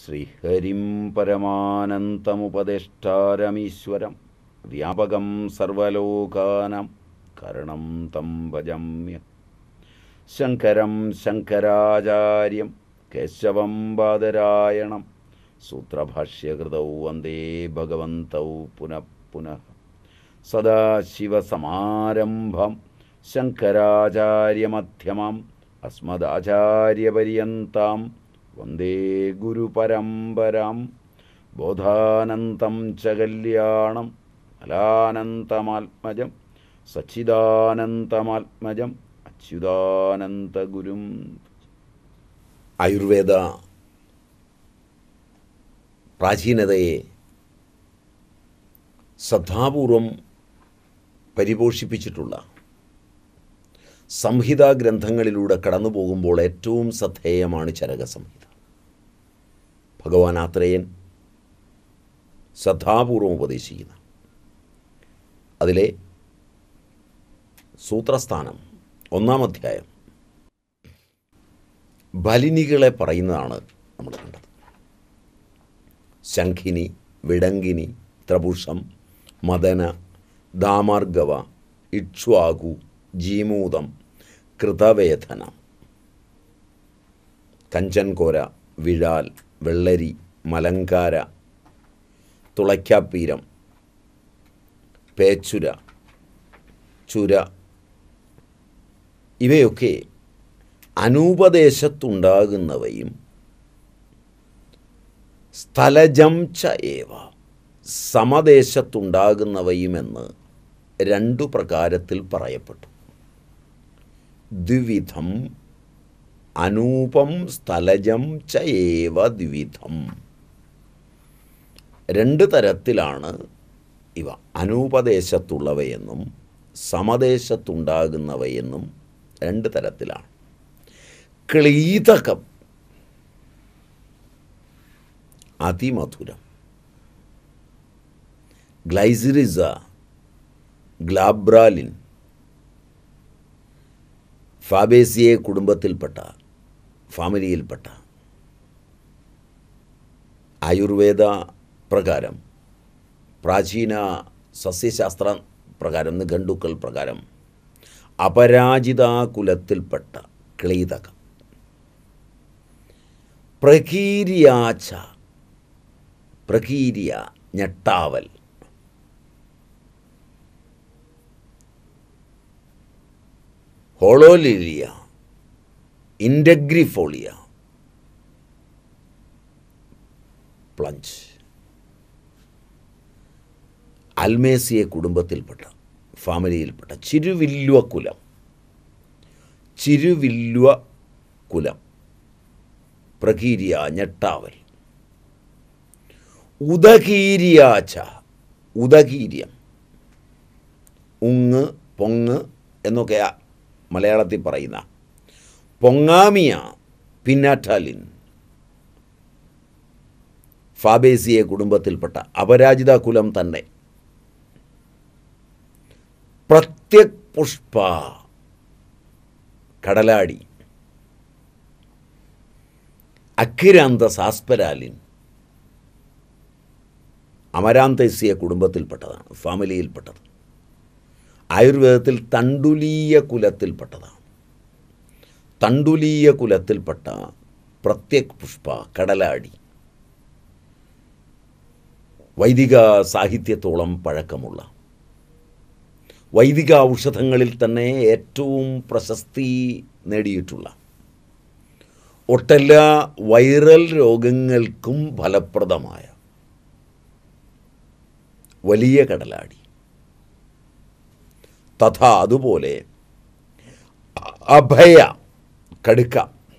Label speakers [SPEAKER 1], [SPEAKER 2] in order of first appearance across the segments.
[SPEAKER 1] ശ്രീഹരിം പരമാനന്തമുപദേഷ്ടാരമീശ്വരം വ്യാപകം സർവലോകാനാം കരണം തം ഭജമ്യ ശങ്കരം ശങ്കരാചാര്യം കേശവം ബാദരായണം സൂത്രഭാഷ്യകൃതൗ വന്ദേ ഭഗവന്തൗ പുനഃ പുനഃ സദാശിവസമാരംഭം ശങ്കരാചാര്യമധ്യമാം അസ്മദാചാര്യപര്യന്താം വന്ദേ ഗുരുപരമ്പരാം ബോധാനന്തം ച കല്യാണം ഫലാനന്തമാത്മജം സച്ചിദാനന്തമാത്മജം അച്യുതാനന്തഗുരും
[SPEAKER 2] ആയുർവേദ പ്രാചീനതയെ ശ്രദ്ധാപൂർവം പരിപോഷിപ്പിച്ചിട്ടുള്ള സംഹിതാ ഗ്രന്ഥങ്ങളിലൂടെ കടന്നു പോകുമ്പോൾ ഏറ്റവും ശ്രദ്ധേയമാണ് ചരകസംഹിത ഭഗവാൻ ആത്രേയൻ ശ്രദ്ധാപൂർവം ഉപദേശിക്കുന്ന അതിലെ സൂത്രസ്ഥാനം ഒന്നാം അധ്യായം ബലിനികളെ പറയുന്നതാണ് നമ്മൾ കണ്ടത് ശംഖിനി വിടങ്കിനി ത്രപുഷം മദന ദാമാർഗവ ഇക്ഷ്വാകു ജീമൂതം കൃതവേദന കഞ്ചൻകോര വിഴാൽ വെള്ളരി മലങ്കാര തുളയ്ക്കാപ്പീരം പേച്ചുര ചുര ഇവയൊക്കെ അനൂപദേശത്തുണ്ടാകുന്നവയും സ്ഥലജം ച ഏവ സമദേശത്തുണ്ടാകുന്നവയുമെന്ന് രണ്ടു പ്രകാരത്തിൽ പറയപ്പെട്ടു ദ്വിവിധം അനൂപം സ്ഥലജം ച ഏവ ദ്വിവിധം രണ്ട് തരത്തിലാണ് ഇവ അനൂപദേശത്തുള്ളവയെന്നും സമദേശത്തുണ്ടാകുന്നവയെന്നും രണ്ട് തരത്തിലാണ് ക്ലീതകം അതിമധുരം ഗ്ലൈസിറിസ ഗ്ലാബ്രാലിൻ ഫാബേസിയെ കുടുംബത്തിൽപ്പെട്ട ഫാമിലിയിൽപ്പെട്ട ആയുർവേദ പ്രകാരം പ്രാചീന സസ്യശാസ്ത്ര പ്രകാരം നിഘണ്ടുക്കൾ പ്രകാരം അപരാജിത കുലത്തിൽപ്പെട്ട ക്ലീതകം പ്രകീരിയാച്ച പ്രകീരിയ ഞെട്ടാവൽ ഹോളോലിലിയ ഇൻഡഗ്രിഫോളിയ പ്ലഞ്ച് അൽമേസിയെ കുടുംബത്തിൽപ്പെട്ട ഫാമിലിയിൽപ്പെട്ട ചിരുവില്വ കുലം ചിരുവില്വ കുലം പ്രകീരിയ ഞെട്ടാവൽ ഉദകീരിയാച്ച ഉദകീര്യം ഉങ്ങ് പൊങ്ങ് എന്നൊക്കെ മലയാളത്തിൽ പറയുന്ന പൊങ്ങാമിയ പിന്നാറ്റാലിൻ ഫാബേസിയെ കുടുംബത്തിൽപ്പെട്ട അപരാജിത കുലം തന്നെ പ്രത്യക് പുഷ്പ കടലാടി അഖിരാന്ത സാസ്പരാലിൻ അമരാന്തേസിയ കുടുംബത്തിൽപ്പെട്ടതാണ് ഫാമിലിയിൽപ്പെട്ടത് ആയുർവേദത്തിൽ തണ്ടുലീയ കുലത്തിൽപ്പെട്ടതാണ് തണ്ടുലീയ കുലത്തിൽപ്പെട്ട പ്രത്യക് പുഷ്പ കടലാടി വൈദിക സാഹിത്യത്തോളം പഴക്കമുള്ള വൈദിക ഔഷധങ്ങളിൽ തന്നെ ഏറ്റവും പ്രശസ്തി നേടിയിട്ടുള്ള ഒട്ടെല്ലാ വൈറൽ രോഗങ്ങൾക്കും ഫലപ്രദമായ വലിയ കടലാടി തഥാ അതുപോലെ അഭയ കടുക്ക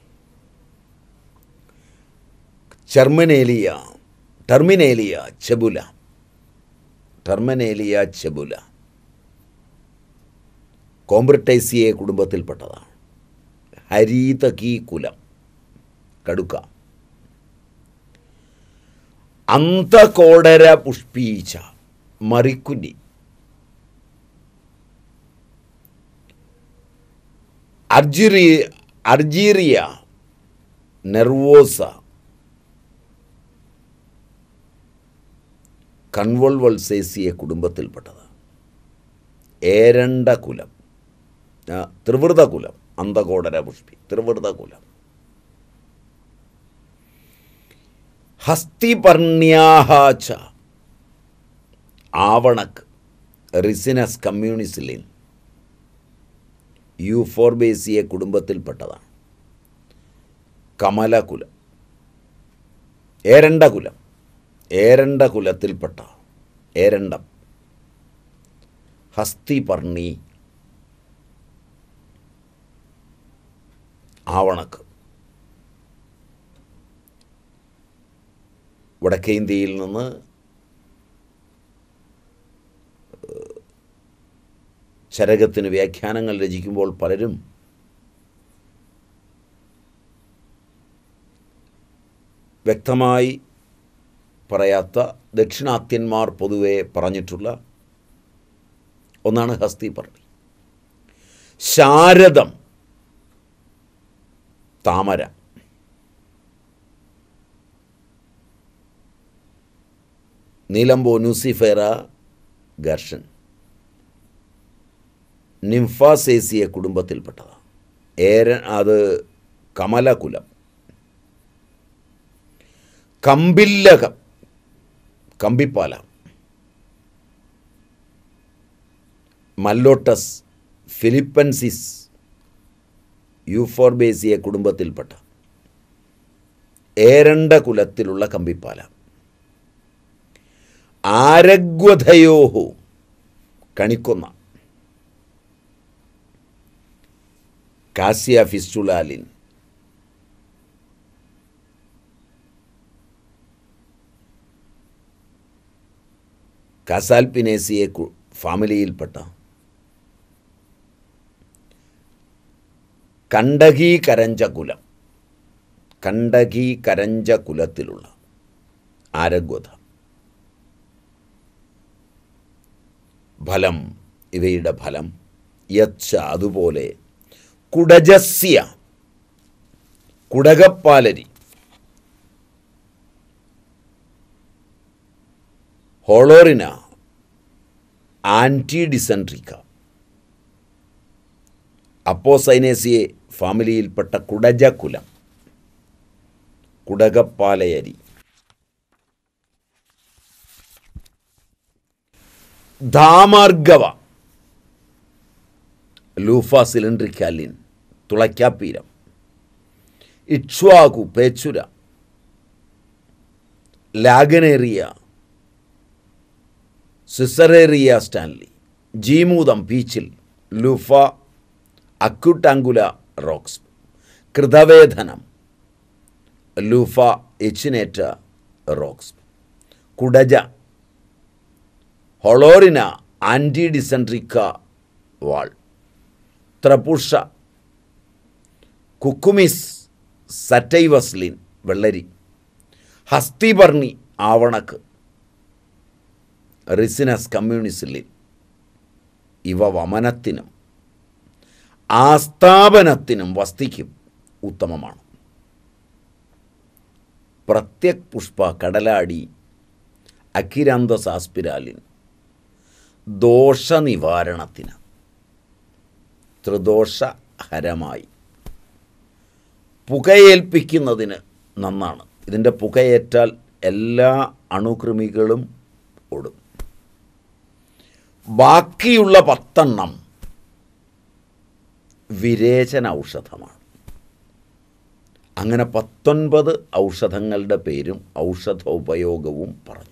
[SPEAKER 2] ചെർമനേലിയ ടെർമിനേലിയ ചെബുല ടെർമിനേലിയ ചെബുല കോംബ്രട്ടൈസിയെ കുടുംബത്തിൽപ്പെട്ടതാണ് ഹരീതകി കുലം കടുക്ക അന്തകോടര പുഷ്പീച്ച മറിക്കുനി അർജിറി അർജീറിയ നെർവോസ കൺവോൾവൾസേസിയെ കുടുംബത്തിൽപ്പെട്ടത് ഏരണ്ട കുലം ആ, ത്രിവൃത കുലം അന്തകോടര പുഷ്പി ത്രിവൃത കുലം ഹസ്തിപർണ്യാഹാച്ച ആവണക്ക് റിസിനസ് കമ്മ്യൂണിസിലിൻ യൂഫോർബേസിയെ കുടുംബത്തിൽപ്പെട്ടതാണ് കമലകുലം ഏരണ്ട കുലം ഏരണ്ട കുലത്തിൽപ്പെട്ട ഏരണ്ടം ഹസ്തിപർണി ആവണക്ക് വടക്കേ ഇന്ത്യയിൽ നിന്ന് ഏഹ്, ചരകത്തിന് വ്യാഖ്യാനങ്ങൾ രചിക്കുമ്പോൾ പലരും വ്യക്തമായി പറയാത്ത ദക്ഷിണാത്യന്മാർ പൊതുവെ പറഞ്ഞിട്ടുള്ള ഒന്നാണ് ഹസ്തിപർണി ശാരദം താമര നീലംബോ ന്യൂസിഫെറ ഗർഷൻ നിംഫാസേസിയ കുടുംബത്തിൽപ്പെട്ടതാണ് ഏരൻ അത് കമലകുലം കമ്പില്ലകം കമ്പിപ്പാല മല്ലോട്ടസ് ഫിലിപ്പൻസിസ് യൂഫോർബേസിയ കുടുംബത്തിൽപ്പെട്ട ഏരണ്ട കുലത്തിലുള്ള കമ്പിപ്പാല ആരഗ്വധയോഹു കണിക്കൊന്ന കാസിയ ഫിസ്റ്റുലാലിൻ കാസാൽപിനേസിയെ കു- ഫാമിലിയിൽപ്പെട്ട കണ്ടകി കരഞ്ച കുലം കണ്ടകി കരഞ്ച കുലത്തിലുള്ള ആരഗ്വത ഫലം ഇവയുടെ ഫലം യച്ച അതുപോലെ കുടജസ്യ കുടകപ്പാലരി ഹോളോറിന ആൻറ്റി ഡിസെൻട്രിക്ക അപ്പോസൈനേസിയെ ഫാമിലിയിൽപ്പെട്ട കുടജകുലം കുടകപ്പാലയരി ധാമാർഗവ ലൂഫ സിലിണ്ട്രിക്കാലിൻ തുളയ്ക്കാപ്പീരം ഇക്ഷ്വാകു പേച്ചുര ലാഗനേറിയ സിസറേറിയ സ്റ്റാൻലി ജീമൂതം പീച്ചിൽ ലുഫ അക്യുട്ടാങ്കുല റോക്സ് കൃതവേധനം ലൂഫ എച്ചിനേറ്റ റോക്സ് കുടജ ഹൊളോറിന ആൻറ്റി ഡിസെൻട്രിക്ക വാൾ ത്രപുഷ കുക്കുമിസ് സറ്റൈവസ്ലിൻ വെള്ളരി ഹസ്തിപർണി ആവണക്ക് റിസിനസ് കമ്മ്യൂണിസിലിൻ ഇവ വമനത്തിനും ആസ്ഥാപനത്തിനും വസ്തിക്കും ഉത്തമമാണ് പ്രത്യക് പുഷ്പ കടലാടി അക്കിരാന്തസ് ആസ്പിരാലിൻ ദോഷനിവാരണത്തിന് ത്രിദോഷഹരമായി പുകയേൽപ്പിക്കുന്നതിന് നന്നാണ് ഇതിൻ്റെ പുകയേറ്റാൽ എല്ലാ അണുകൃമികളും ഓടും ബാക്കിയുള്ള പത്തെണ്ണം വിരേചന ഔഷധമാണ് അങ്ങനെ പത്തൊൻപത് ഔഷധങ്ങളുടെ പേരും ഔഷധ ഉപയോഗവും പറഞ്ഞു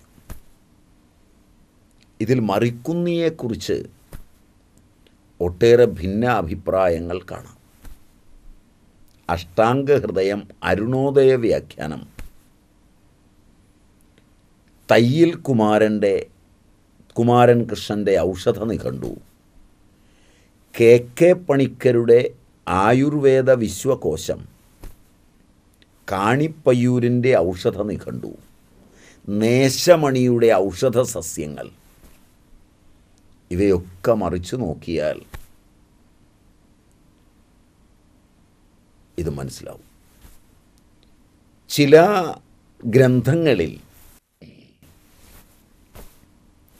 [SPEAKER 2] ഇതിൽ മറിക്കുന്നിയെക്കുറിച്ച് ഒട്ടേറെ ഭിന്ന അഭിപ്രായങ്ങൾ കാണാം അഷ്ടാംഗ ഹൃദയം അരുണോദയ വ്യാഖ്യാനം തയ്യിൽ കുമാരൻ്റെ കുമാരൻ കൃഷ്ണൻ്റെ ഔഷധ നിഘണ്ടു കെ കെ പണിക്കരുടെ ആയുർവേദ വിശ്വകോശം കാണിപ്പയ്യൂരിൻ്റെ ഔഷധ നിഘണ്ടു നേശമണിയുടെ ഔഷധ സസ്യങ്ങൾ ഇവയൊക്കെ മറിച്ചു നോക്കിയാൽ ഇത് മനസ്സിലാവും ചില ഗ്രന്ഥങ്ങളിൽ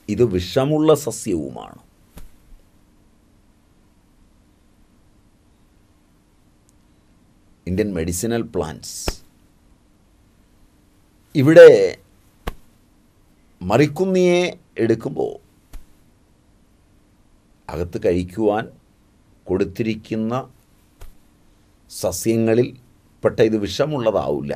[SPEAKER 2] ഇത് വിഷമുള്ള സസ്യവുമാണ് ഇന്ത്യൻ മെഡിസിനൽ പ്ലാന്റ്സ് ഇവിടെ മറിക്കുന്നിയെ എടുക്കുമ്പോൾ അകത്ത് കഴിക്കുവാൻ കൊടുത്തിരിക്കുന്ന സസ്യങ്ങളിൽ പെട്ട ഇത് വിഷമുള്ളതാവില്ല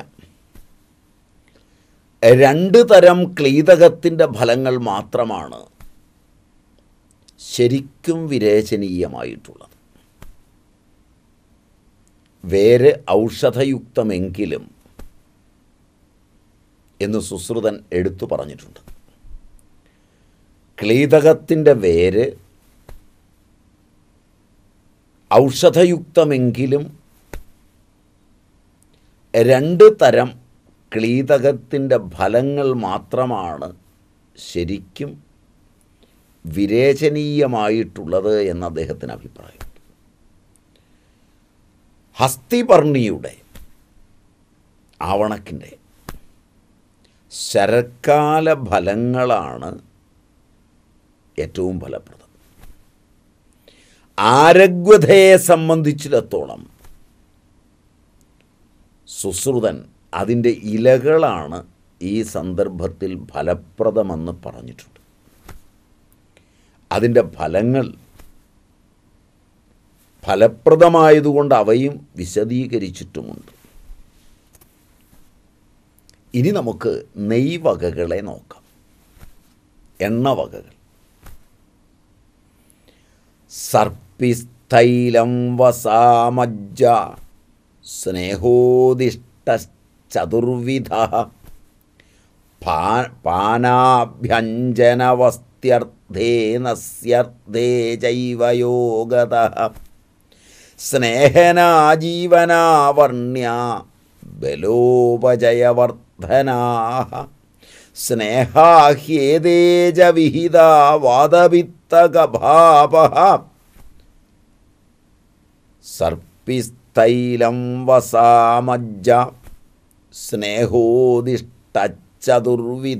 [SPEAKER 2] രണ്ട് തരം ക്ലീതകത്തിൻ്റെ ഫലങ്ങൾ മാത്രമാണ് ശരിക്കും വിരേചനീയമായിട്ടുള്ളത് വേര് ഔഷധയുക്തമെങ്കിലും എന്ന് സുശ്രുതൻ എടുത്തു പറഞ്ഞിട്ടുണ്ട് ക്ലീതകത്തിൻ്റെ വേര് ഔഷധയുക്തമെങ്കിലും രണ്ട് തരം ക്ലീതകത്തിൻ്റെ ഫലങ്ങൾ മാത്രമാണ് ശരിക്കും വിരേചനീയമായിട്ടുള്ളത് എന്ന് അദ്ദേഹത്തിന് അഭിപ്രായം ഹസ്തിപർണിയുടെ ആവണക്കിൻ്റെ ശരത്കാല ഫലങ്ങളാണ് ഏറ്റവും ഫലപ്രദം ആരോഗ്യതയെ സംബന്ധിച്ചിടത്തോളം സുശ്രുതൻ അതിൻ്റെ ഇലകളാണ് ഈ സന്ദർഭത്തിൽ ഫലപ്രദമെന്ന് പറഞ്ഞിട്ടുണ്ട് അതിൻ്റെ ഫലങ്ങൾ ഫലപ്രദമായതുകൊണ്ട് അവയും വിശദീകരിച്ചിട്ടുമുണ്ട് ഇനി നമുക്ക് നെയ്വകകളെ നോക്കാം എണ്ണവകകൾ സർപ്പിസ്ഥൈലം വസാമജ്ജ സ്നേഹോദിഷ്ടചതുർവിധ പാനാഭ്യഞ്ജനവസ്ത്യർത്ഥേ നസ്യർത്ഥേ ജൈവയോഗത സ്നേഹനാജീവനാവർണ്യ ബലോപജയവർദ്ധനാ സ്നേഹാഹ്യേതേജ വിഹിത വാദവിത്തകഭാപ സർപ്പിസ്ഥൈലം വസാമജ്ജ സ്നേഹോദിഷ്ടചതുർവിധ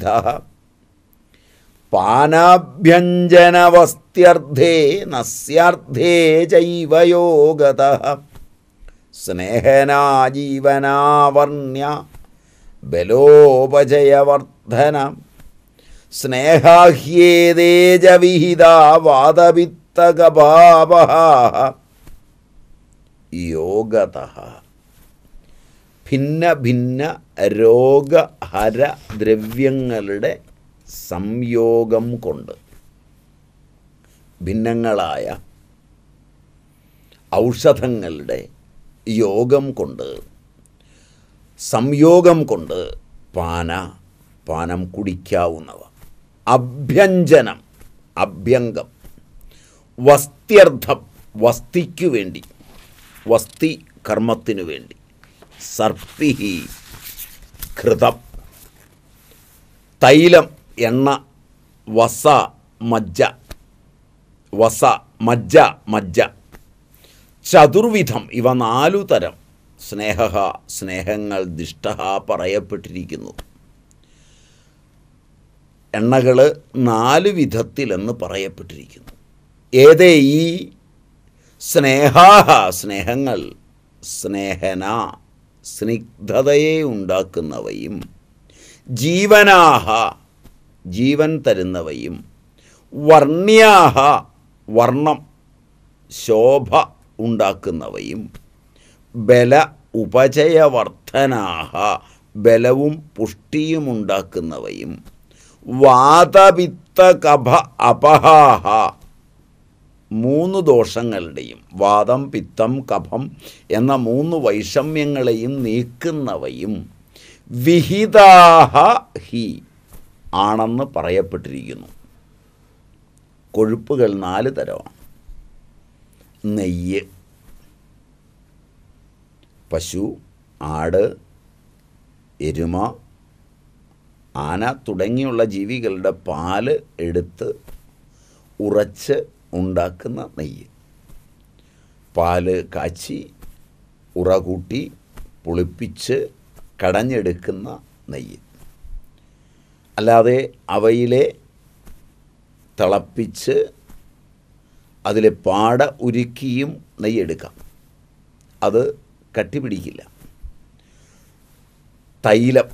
[SPEAKER 2] പാനാഭ്യഞ്ജനവസ്ത്യർത്ഥേ നസ്യാർത്ഥേ ചൈവയോഗത സ്നേഹനാജീവനാവർണ്യ ബലോപജയവർദ്ധന സ്നേഹാഹ്യേതേജ വിഹിത വാദവിത്തകഭാവ യോഗത ഭിന്ന ഭിന്ന രോഗഹര ദ്രവ്യങ്ങളുടെ സംയോഗം കൊണ്ട് ഭിന്നങ്ങളായ ഔഷധങ്ങളുടെ യോഗം കൊണ്ട് സംയോഗം കൊണ്ട് പാന പാനം കുടിക്കാവുന്നവ അഭ്യഞ്ജനം അഭ്യംഗം വസ്ത്യർത്ഥം വസ്തിക്കു വേണ്ടി വസ്തി കർമ്മത്തിനു വേണ്ടി സർപ്പിഹി ഘൃതം തൈലം എണ്ണ വസ മജ്ജ വസ മജ്ജ മജ്ജ ചതുർവിധം ഇവ നാലു തരം സ്നേഹ സ്നേഹങ്ങൾ ദിഷ്ട പറയപ്പെട്ടിരിക്കുന്നു എണ്ണകൾ നാല് വിധത്തിലെന്ന് പറയപ്പെട്ടിരിക്കുന്നു ഏതേ ഈ സ്നേഹാഹ സ്നേഹങ്ങൾ സ്നേഹന സ്നിഗ്ധതയെ ഉണ്ടാക്കുന്നവയും ജീവനാഹ ജീവൻ തരുന്നവയും വർണ്യാഹ വർണ്ണം ശോഭ ഉണ്ടാക്കുന്നവയും ബല ഉപജയവർദ്ധനാഹ ബലവും പുഷ്ടിയും ഉണ്ടാക്കുന്നവയും വാതപിത്ത കഫ അപഹാഹ മൂന്ന് ദോഷങ്ങളുടെയും വാദം പിത്തം കഫം എന്ന മൂന്ന് വൈഷമ്യങ്ങളെയും നീക്കുന്നവയും വിഹിതാഹ ഹി ആണെന്ന് പറയപ്പെട്ടിരിക്കുന്നു കൊഴുപ്പുകൾ നാല് തരമാണ് നെയ്യ് പശു ആട് എരുമ ആന തുടങ്ങിയുള്ള ജീവികളുടെ പാല് എടുത്ത് ഉറച്ച് ഉണ്ടാക്കുന്ന നെയ്യ് പാല് കാച്ചി ഉറ കൂട്ടി പുളിപ്പിച്ച് കടഞ്ഞെടുക്കുന്ന നെയ്യ് അല്ലാതെ അവയിലെ തിളപ്പിച്ച് അതിലെ പാട ഉരുക്കിയും നെയ്യെടുക്കാം അത് കട്ടിപിടിക്കില്ല തൈലം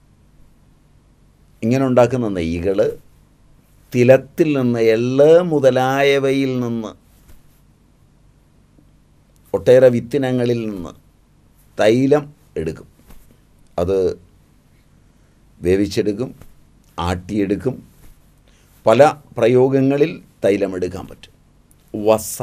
[SPEAKER 2] ഇങ്ങനെ ഉണ്ടാക്കുന്ന നെയ്കൾ തിലത്തിൽ നിന്ന് എള്ള് മുതലായവയിൽ നിന്ന് ഒട്ടേറെ വിത്തിനങ്ങളിൽ നിന്ന് തൈലം എടുക്കും അത് വേവിച്ചെടുക്കും ആട്ടിയെടുക്കും പല പ്രയോഗങ്ങളിൽ തൈലം എടുക്കാൻ പറ്റും വസ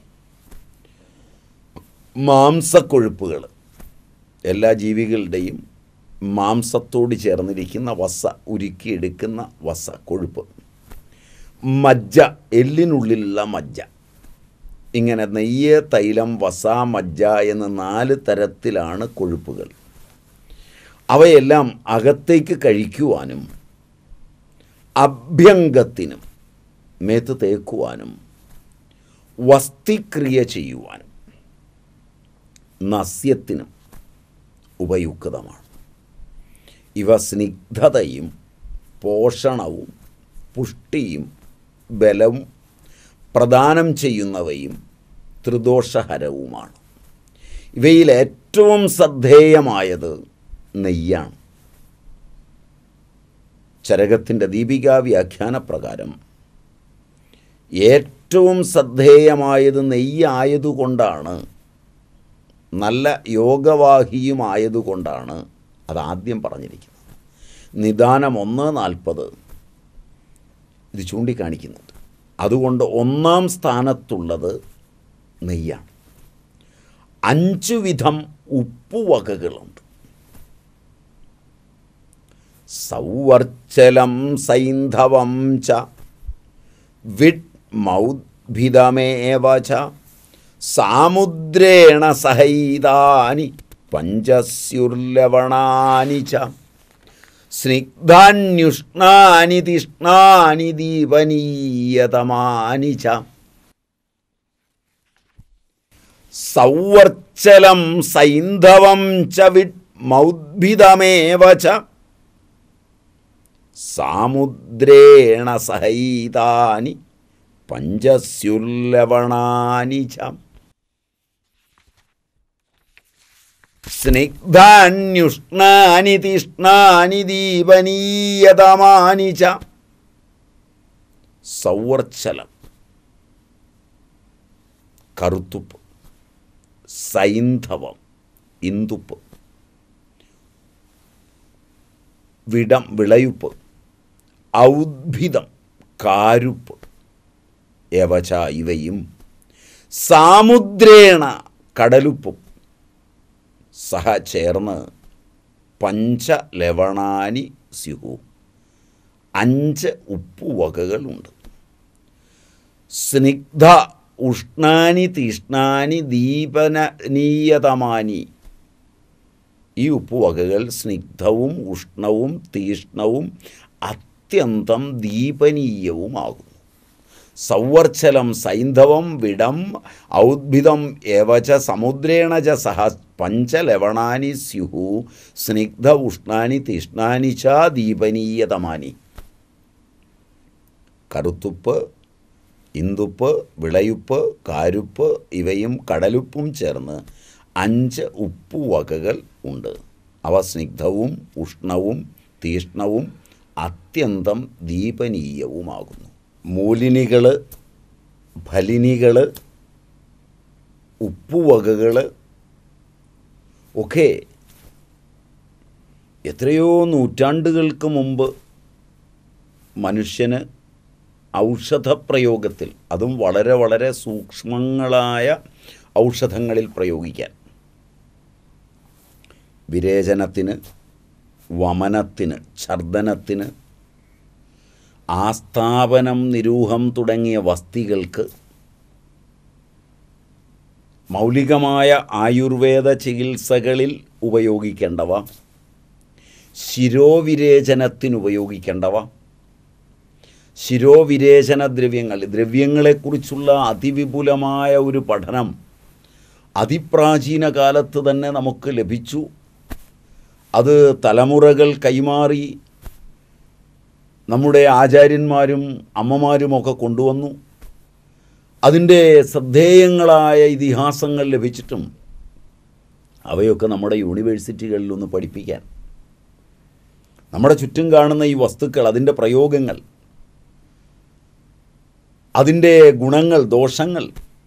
[SPEAKER 2] മാംസക്കൊഴുപ്പുകൾ എല്ലാ ജീവികളുടെയും മാംസത്തോട് ചേർന്നിരിക്കുന്ന വസ ഉരുക്കിയെടുക്കുന്ന വസ കൊഴുപ്പ് മജ്ജ എല്ലിനുള്ളിലുള്ള മജ്ജ ഇങ്ങനെ നെയ്യ് തൈലം വസ മജ്ജ എന്ന നാല് തരത്തിലാണ് കൊഴുപ്പുകൾ അവയെല്ലാം അകത്തേക്ക് കഴിക്കുവാനും അഭ്യംഗത്തിനും മേത്ത് തേക്കുവാനും വസ്തിക്രിയ ചെയ്യുവാനും നസ്യത്തിനും ഉപയുക്തമാണ് ഇവ സ്നിഗ്ധതയും പോഷണവും പുഷ്ടിയും ബലവും പ്രദാനം ചെയ്യുന്നവയും ത്രിദോഷഹരവുമാണ് ഇവയിൽ ഏറ്റവും ശ്രദ്ധേയമായത് നെയ്യാണ് ചരകത്തിൻ്റെ ദീപികാ വ്യാഖ്യാന പ്രകാരം ഏറ്റവും ശ്രദ്ധേയമായത് നെയ്യായതുകൊണ്ടാണ് നല്ല യോഗവാഹിയുമായതുകൊണ്ടാണ് അതാദ്യം പറഞ്ഞിരിക്കുന്നത് നിദാനം ഒന്ന് നാൽപ്പത് ഇത് ചൂണ്ടിക്കാണിക്കുന്നുണ്ട് അതുകൊണ്ട് ഒന്നാം സ്ഥാനത്തുള്ളത് നെയ്യാണ് അഞ്ചു വിധം ഉപ്പുവകകളുണ്ട് സൗവർച്ചലം സൈന്ധവം ച വിഡ് മൗദ്ഭിതമേവ ച സാമുദ്രേണ സഹൈതാനി പഞ്ചസ്യുർലവണാനി ച സ്നിഗ്ധാന്യുഷ്ണാനി തിഷ്ണാനി ദീപനീയതമാനി ച സൗവർച്ചലം സൈന്ധവം ച വിഡ് മൗദ്ഭിതമേവ ച സാമുദ്രേണ സഹൈതാനി പഞ്ചസ്യുർലവണാനി ച സ്നിഗ്ധാന്യുഷ്ണാനി തിഷ്ണാനി ദീപനീയതമാനി ച സൗവർച്ചലം കറുത്തുപ്പ് സൈന്ധവം ഇന്ദുപ്പ് വിടം വിളയുപ്പ് ഔദ്ഭിദം കാരുപ്പ് യവച ഇവയും സാമുദ്രേണ കടലുപ്പും സഹ ചേർന്ന് പഞ്ചലവണാനി സ്യുഹു അഞ്ച് ഉപ്പുവകകളുണ്ട് സ്നിഗ്ധ ഉഷ്ണാനി തീഷ്ണാനി ദീപനീയതമാനി ഈ ഉപ്പുവകകൾ സ്നിഗ്ധവും ഉഷ്ണവും തീഷ്ണവും അത്യന്തം ദീപനീയവുമാകുന്നു സൗവർച്ചലം സൈന്ധവം വിടം ഔദ്ഭിദം ഏവച സമുദ്രേണ ച സഹ പഞ്ചലവണാനി സ്യുഹു സ്നിഗ്ധ ഉഷ്ണാനി തീഷ്ണാനി ച ദീപനീയതമാനി കറുത്തുപ്പ് ഇന്ദുപ്പ് വിളയുപ്പ് കാരുപ്പ് ഇവയും കടലുപ്പും ചേർന്ന് അഞ്ച് ഉപ്പുവകകൾ ഉണ്ട് അവ സ്നിഗ്ധവും ഉഷ്ണവും തീഷ്ണവും അത്യന്തം ദീപനീയവുമാകുന്നു മൂലിനികൾ ഫലിനികൾ ഉപ്പുവകകൾ ഒക്കെ എത്രയോ നൂറ്റാണ്ടുകൾക്ക് മുമ്പ് മനുഷ്യന് ഔഷധപ്രയോഗത്തിൽ അതും വളരെ വളരെ സൂക്ഷ്മങ്ങളായ ഔഷധങ്ങളിൽ പ്രയോഗിക്കാൻ വിരേചനത്തിന് വമനത്തിന് ഛർദനത്തിന് ആസ്ഥാപനം നിരൂഹം തുടങ്ങിയ വസ്തികൾക്ക് മൗലികമായ ആയുർവേദ ചികിത്സകളിൽ ഉപയോഗിക്കേണ്ടവ ശിരോവിരേചനത്തിന് ഉപയോഗിക്കേണ്ടവ ശിരോവിരേചന ദ്രവ്യങ്ങൾ ദ്രവ്യങ്ങളെക്കുറിച്ചുള്ള അതിവിപുലമായ ഒരു പഠനം അതിപ്രാചീന കാലത്ത് തന്നെ നമുക്ക് ലഭിച്ചു അത് തലമുറകൾ കൈമാറി
[SPEAKER 1] നമ്മുടെ ആചാര്യന്മാരും അമ്മമാരുമൊക്കെ കൊണ്ടുവന്നു അതിൻ്റെ ശ്രദ്ധേയങ്ങളായ ഇതിഹാസങ്ങൾ ലഭിച്ചിട്ടും അവയൊക്കെ നമ്മുടെ യൂണിവേഴ്സിറ്റികളിലൊന്ന് പഠിപ്പിക്കാൻ നമ്മുടെ ചുറ്റും കാണുന്ന ഈ വസ്തുക്കൾ അതിൻ്റെ പ്രയോഗങ്ങൾ അതിൻ്റെ ഗുണങ്ങൾ ദോഷങ്ങൾ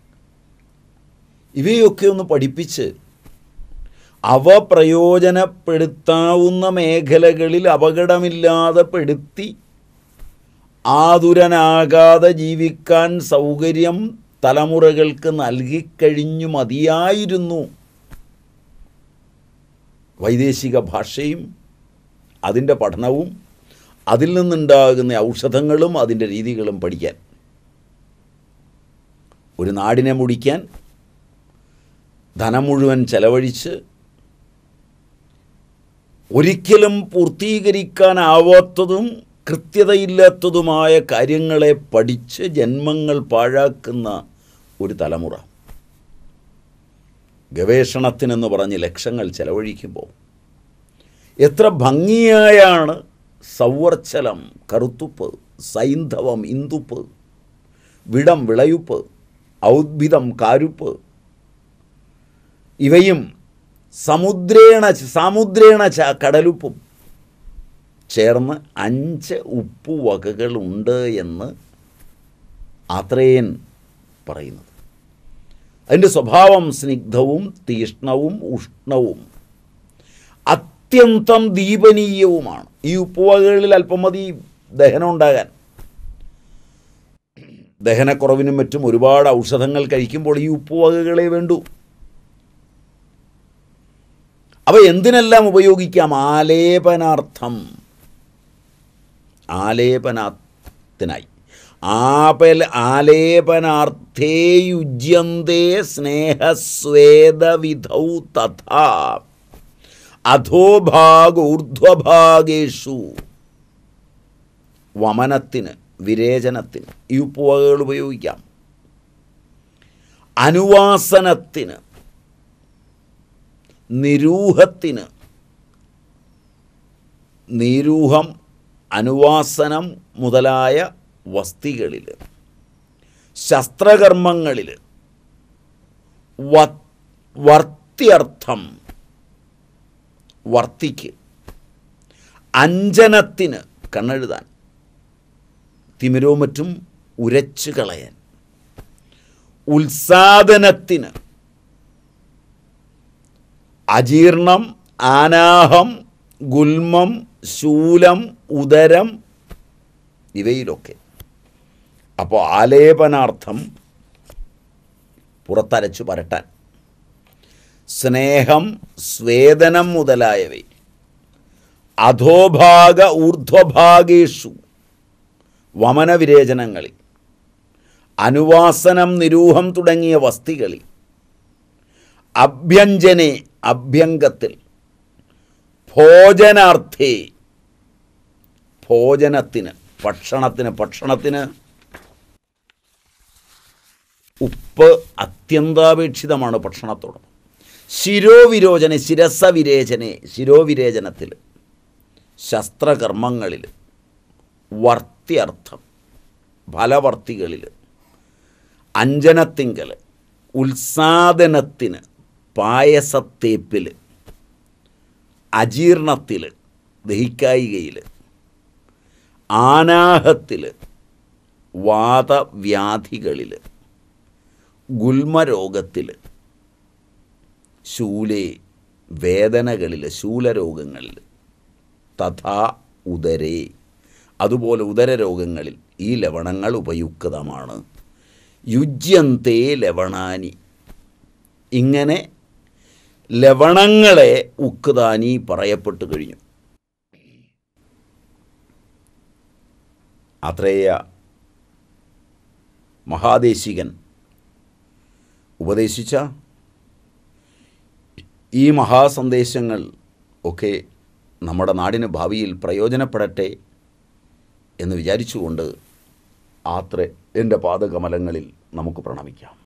[SPEAKER 1] ഇവയൊക്കെ ഒന്ന് പഠിപ്പിച്ച് അവ പ്രയോജനപ്പെടുത്താവുന്ന മേഖലകളിൽ അപകടമില്ലാതെ പെടുത്തി ആതുരനാകാതെ ജീവിക്കാൻ സൗകര്യം തലമുറകൾക്ക് നൽകിക്കഴിഞ്ഞു മതിയായിരുന്നു വൈദേശിക ഭാഷയും അതിൻ്റെ പഠനവും അതിൽ നിന്നുണ്ടാകുന്ന ഔഷധങ്ങളും അതിൻ്റെ രീതികളും പഠിക്കാൻ ഒരു നാടിനെ മുടിക്കാൻ ധനം മുഴുവൻ ചെലവഴിച്ച് ഒരിക്കലും പൂർത്തീകരിക്കാനാവാത്തതും കൃത്യതയില്ലാത്തതുമായ കാര്യങ്ങളെ പഠിച്ച് ജന്മങ്ങൾ പാഴാക്കുന്ന ഒരു തലമുറ ഗവേഷണത്തിനെന്ന് പറഞ്ഞ് ലക്ഷങ്ങൾ ചെലവഴിക്കുമ്പോൾ എത്ര ഭംഗിയായാണ് സൗവർച്ചലം കറുത്തുപ്പ് സൈന്ധവം ഇന്ദുപ്പ് വിടം വിളയുപ്പ് ഔദ്ഭിദം കാരുപ്പ് ഇവയും സമുദ്രേണ സാമുദ്രേണ ച കടലുപ്പും ചേർന്ന് അഞ്ച് ഉപ്പുവകകളുണ്ട് എന്ന് ആത്രേയൻ പറയുന്നത് അതിൻ്റെ സ്വഭാവം സ്നിഗ്ധവും തീഷ്ണവും ഉഷ്ണവും അത്യന്തം ദീപനീയവുമാണ് ഈ ഉപ്പുവകകളിൽ അല്പം മതി ദഹനം ഉണ്ടാകാൻ ദഹനക്കുറവിനും മറ്റും ഒരുപാട് ഔഷധങ്ങൾ കഴിക്കുമ്പോൾ ഈ ഉപ്പുവകകളെ വേണ്ടൂ അവ എന്തിനെല്ലാം ഉപയോഗിക്കാം ആലേപനാർത്ഥം ആലേപനത്തിനായി ആപൽ ആലേപനാർത്ഥേ യുജ്യന്തേ സ്നേഹസ്വേദവിധൗ തഥാ അധോഭാഗൂർധ്വഭാഗേഷു വമനത്തിന് വിരേചനത്തിന് ഈ ഉപ്പുവകകൾ ഉപയോഗിക്കാം അനുവാസനത്തിന് നിരൂഹത്തിന് നിരൂഹം അനുവാസനം മുതലായ വസ്തികളിൽ ശസ്ത്രകർമ്മങ്ങളിൽ വ- വർത്യർത്ഥം വർത്തിക്ക് അഞ്ജനത്തിന് കണ്ണെഴുതാൻ തിമിരവും മറ്റും ഉരച്ചു കളയാൻ ഉത്സാദനത്തിന് അജീർണം ആനാഹം ഗുൽമം ശൂലം ഉദരം ഇവയിലൊക്കെ അപ്പോൾ ആലേപനാർത്ഥം പുറത്തരച്ചു പരട്ടാൻ സ്നേഹം സ്വേദനം മുതലായവ അധോഭാഗ ഊർധ്വഭാഗേഷു വമനവിരേചനങ്ങളിൽ അനുവാസനം നിരൂഹം തുടങ്ങിയ വസ്തികളിൽ അഭ്യഞ്ജനെ അഭ്യംഗത്തിൽ ഭോജനാർത്ഥേ ഭോജനത്തിന് ഭക്ഷണത്തിന് ഭക്ഷണത്തിന് ഉപ്പ് അത്യന്താപേക്ഷിതമാണ് ഭക്ഷണത്തോട് ശിരോവിരോചന ശിരസവിരേചനെ ശിരോവിരേചനത്തിൽ ശസ്ത്രകർമ്മങ്ങളിൽ വർത്യർത്ഥം ഫലവർത്തികളിൽ അഞ്ജനത്തിങ്കൽ ഉത്സാദനത്തിന് പായസത്തേപ്പിൽ അജീർണത്തിൽ ദഹിക്കായികയിൽ ആനാഹത്തിൽ വാതവ്യാധികളിൽ ഗുൽമരോഗത്തിൽ ശൂലേ വേദനകളിൽ ശൂലരോഗങ്ങളിൽ തഥാ ഉദരേ അതുപോലെ ഉദരരോഗങ്ങളിൽ ഈ ലവണങ്ങൾ ഉപയുക്തമാണ് യുജ്യന്തേ ലവണാനി ഇങ്ങനെ ലവണങ്ങളെ ഉക്കുതാനി പറയപ്പെട്ടു കഴിഞ്ഞു അത്രേയ മഹാദേശികൻ ഉപദേശിച്ച ഈ മഹാസന്ദേശങ്ങൾ ഒക്കെ നമ്മുടെ നാടിന് ഭാവിയിൽ പ്രയോജനപ്പെടട്ടെ എന്ന് വിചാരിച്ചുകൊണ്ട് ആത്രേ എൻ്റെ പാദകമലങ്ങളിൽ നമുക്ക് പ്രണമിക്കാം